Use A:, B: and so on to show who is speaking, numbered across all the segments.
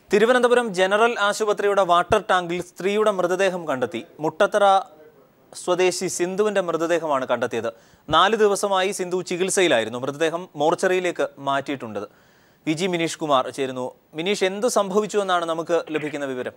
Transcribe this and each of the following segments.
A: Thiruvananthapuram general ആശുപത്രിയുടെ water ടാങ്കിൽ സ്ത്രീയുടെ മൃതദേഹം കണ്ടെത്തി മുട്ടത്തറ സ്വദേശി സിന്ധുവിന്റെ മൃതദേഹമാണ് കണ്ടെത്തിയത് നാല് ദിവസമായി സിന്ധു ചികിത്സയിലായിരുന്നു മൃതദേഹം മോർച്ചറിയിലേക്ക് മാറ്റിയിട്ടുണ്ട് വി ജി മിനീഷ് കുമാർ ചേരുന്നു മിനീഷ് എന്ത് സംഭവിച്ചു എന്നാണ് നമുക്ക് ലഭിക്കുന്ന വിവരം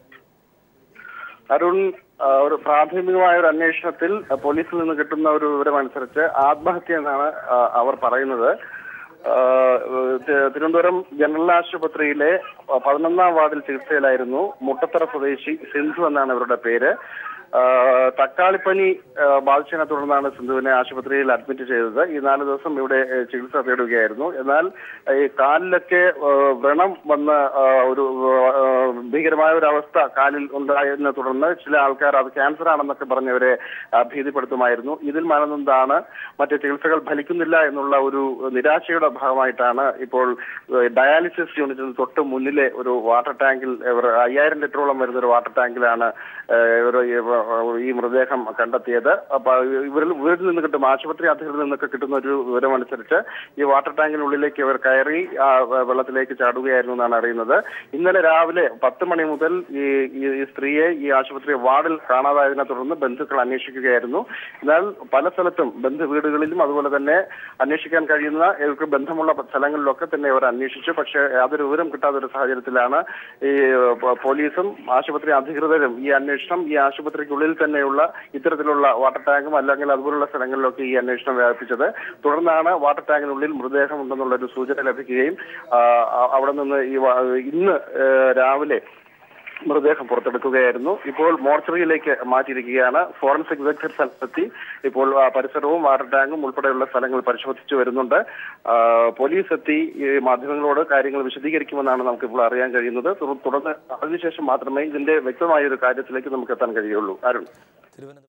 B: അരുൺ ആ, ഒരു പ്രാഥമികമായ ഒരു അന്വേഷണത്തിൽ ആ, പോലീസിൽ നിന്ന് കിട്ടുന്ന ഒരു വിവരം അനുസരിച്ച് ആത്മഹത്യ എന്നാണ് ആ, അവർ പറയുന്നത് ആ, തി- തിരുവനന്തപുരം ജനറൽ ആശുപത്രിയിലെ പതിനൊന്നാം വാർഡിൽ ചികിത്സയിലായിരുന്നു മുട്ടത്തറ സ്വദേശി സിന്ധു എന്നാണ് ഇവരുടെ പേര് ആ, തക്കാളിപ്പനി ആ, ബാധിച്ചതിനെ തുടർന്നാണ് സിന്ധുവിനെ ആശുപത്രിയിൽ അഡ്മിറ്റ് ചെയ്തത് ഈ നാല് ദിവസം ഇവിടെ ഏ, ചികിത്സ തേടുകയായിരുന്നു എന്നാൽ ഈ കാലിലൊക്കെ ആ, വ്രണം വന്ന ആ, ഒരു ആ, ഭീകരമായ ഒരു അവസ്ഥ കാലിൽ ഉണ്ടായതിനെ തുടർന്ന് ചില ആൾക്കാർ അത് ക്യാൻസർ ആണെന്നൊക്കെ പറഞ്ഞവരെ ആ, ഭീതിപ്പെടുത്തുമായിരുന്നു ഇതിൽ മനനൊന്താണ് മറ്റ് ചികിത്സകൾ ഫലിക്കുന്നില്ല എന്നുള്ള ഒരു നിരാശയുടെ ഭാഗമായിട്ടാണ് ഇപ്പോൾ ഏഹ്, ഡയാലിസിസ് യൂണിറ്റിന് തൊട്ട് മുന്നിലെ ഒരു വാട്ടർ ടാങ്കിൽ ഇവർ അയ്യായിരം ലിറ്ററോളം വരുന്ന ഒരു വാട്ടർ ടാങ്കിലാണ് ഏഹ്, ഇവർ ഈ- ഈ മൃതദേഹം കണ്ടെത്തിയത് അപ്പൊ ഇവരിൽ ഇവരിൽ നിന്ന് കിട്ടും ആശുപത്രി അധികൃതരിൽ നിന്നൊക്കെ കിട്ടുന്ന ഒരു വിവരം അനുസരിച്ച് ഈ വാട്ടർ ടാങ്കിനുള്ളിലേക്ക് ഇവർ കയറി ആ വെ- വെള്ളത്തിലേക്ക് ചാടുകയായിരുന്നു എന്നാണ് അറിയുന്നത് ഇന്നലെ രാവിലെ പത്ത് മണി മുതൽ ഈ ഈ- ഈ സ്ത്രീയെ ഈ ആശുപത്രി വാർഡിൽ കാണാതായതിനെ തുടർന്ന് ബന്ധുക്കൾ അന്വേഷിക്കുകയായിരുന്നു എന്നാൽ പല സ്ഥലത്തും ബന്ധു വീടുകളിലും അതുപോലെ തന്നെ അന്വേഷിക്കാൻ കഴിയുന്ന ഇവർക്ക് ബന്ധമുള്ള സ്ഥലങ്ങളിലൊക്കെ തന്നെ ഇവർ അന്വേഷിച്ചു പക്ഷേ യാതൊരു വിവരം കിട്ടാത്ത ഒരു സാഹചര്യത്തിലാണ് ഈ പ- പോലീസും ആശുപത്രി അധികൃതരും ഈ അന്വേഷണം ഈ ആശുപത്രിക്കുള്ളിൽ തന്നെയുള്ള ഇത്തരത്തിലുള്ള വാട്ടർ ടാങ്കും അല്ലെങ്കിൽ അതുപോലുള്ള സ്ഥലങ്ങളിലൊക്കെ ഈ അന്വേഷണം വ്യാപിപ്പിച്ചത് തുടർന്നാണ് വാട്ടർ ടാങ്കിനുള്ളിൽ മൃതദേഹം ഉണ്ടെന്നുള്ള ഒരു സൂചന ലഭിക്കുകയും ആ, ആ- അവിടെ നിന്ന് ഈ വ- ഇന്ന് ഏഹ്, രാവിലെ മൃതദേഹം പുറത്തെടുക്കുകയായിരുന്നു ഇപ്പോൾ മോർച്ചറിയിലേക്ക് മാറ്റിയിരിക്കുകയാണ് ഫോറൻസിക് വിദഗ്ധർ സ്ഥലത്തെത്തി ഇപ്പോൾ ആ, പരിസരവും വാട്ടർ ടാങ്കും ഉൾപ്പെടെയുള്ള സ്ഥലങ്ങൾ പരിശോധിച്ചു വരുന്നുണ്ട് ആ, പോലീസ് എത്തി ഈ മാധ്യമങ്ങളോട് കാര്യങ്ങൾ വിശദീകരിക്കുമെന്നാണ് നമുക്ക് ഇപ്പോൾ അറിയാൻ കഴിയുന്നത് തുടർ- തുടർന്ന് അതിനുശേഷം മാത്രമേ ഇതിന്റെ വ്യക്തമായ ഒരു കാര്യത്തിലേക്ക് നമുക്ക് എത്താൻ കഴിയുള്ളൂ അരുൺ
A: തിരുവനന്തപുരം